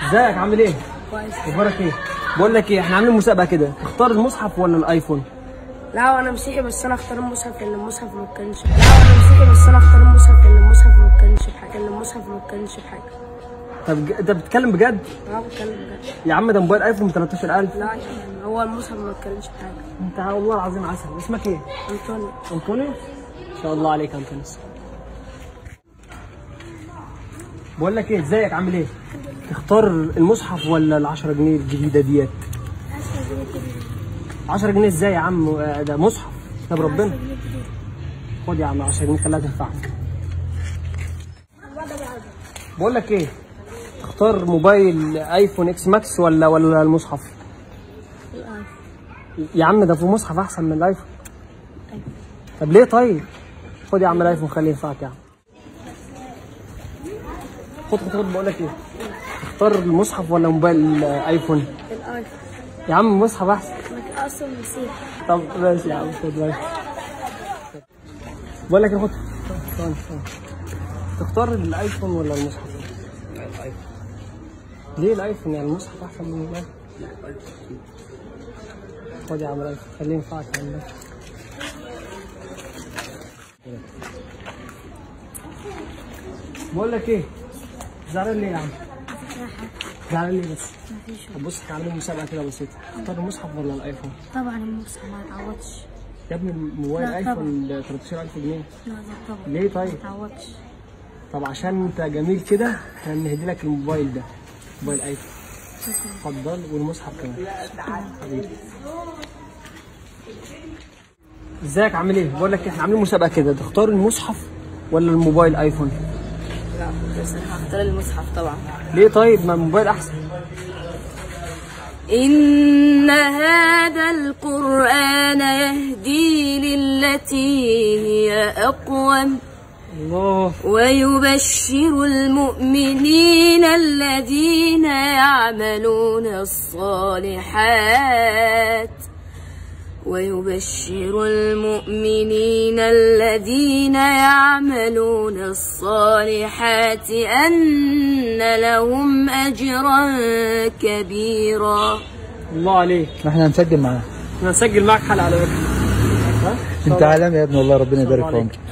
ازيك عامل ايه؟ كويس اخبارك ايه؟ بقول لك ايه احنا عاملين مسابقه كده تختار المصحف ولا الايفون؟ لا انا مسيحي بس انا اختار المصحف لان المصحف ما اتكلمش لا انا مسيحي بس انا اختار المصحف لان المصحف ما اتكلمش بحاجه لان المصحف ما اتكلمش بحاجه طب ج- انت بتتكلم بجد؟ انا بتكلم بجد يا عم ده موبايل ايفون ب 13000 لا يعني هو المصحف ما اتكلمش بحاجه انت والله العظيم عسل اسمك ايه؟ انطوني انطونيو؟ ان شاء الله عليك يا انطونيو بقول لك ايه ازيك عامل ايه؟ تختار المصحف ولا ال 10 جنيه الجديده ديت؟ 10 جنيه ازاي يا عم آه، ده مصحف ده بربنا خد يا عم 10 جنيه خليها تنفعك بقول لك ايه تختار موبايل ايفون اكس ماكس ولا ولا المصحف يا عم ده في مصحف احسن من الايفون طب ليه طيب خد يا عم الايفون خليه ينفعك يا عم خد خد خد بقول لك ايه تختار المصحف ولا موبايل ايفون الايفون يا عم المصحف احسن انا اصلا مسيحي طب ماشي يا عم خد ماشي بقول لك إيه، خد ثواني ثواني تختار الايفون ولا المصحف؟ ليه الايفون يعني المصحف احسن من الايفون؟ خد يا عم الايفون خليه ينفعك يا عم بقول لك ايه زعلان ليه يا عم؟ زعلان ليه بس؟ طب بص احنا عاملين مسابقه كده بسيطه تختار المصحف ولا الايفون؟ طبعا المصحف ما يتعوضش يا ابني موبايل لا ايفون ب 13000 جنيه لا لا طبعا ليه طيب؟ ما يتعوضش طب عشان انت جميل كده احنا هنهدي لك الموبايل ده موبايل ايفون اتفضل والمصحف كمان حبيبي ازيك عامل ايه؟ بقول لك احنا عاملين مسابقه كده تختار المصحف ولا الموبايل ايفون؟ لا بس انا هختار المصحف طبعا ليه طيب ما الموبايل احسن؟ إن هذا القرآن يهدي للتي هي أقوم الله ويبشر المؤمنين الذين يعملون الصالحات ويبشر المؤمنين الذين يعملون الصالحات أن لهم أجرا كبيرا الله عليك احنا هنسجل معاه احنا هنسجل معاك حلقه على فكره ها؟ انت عالمي يا ابني والله ربنا الله يبارك في عليك. عمرك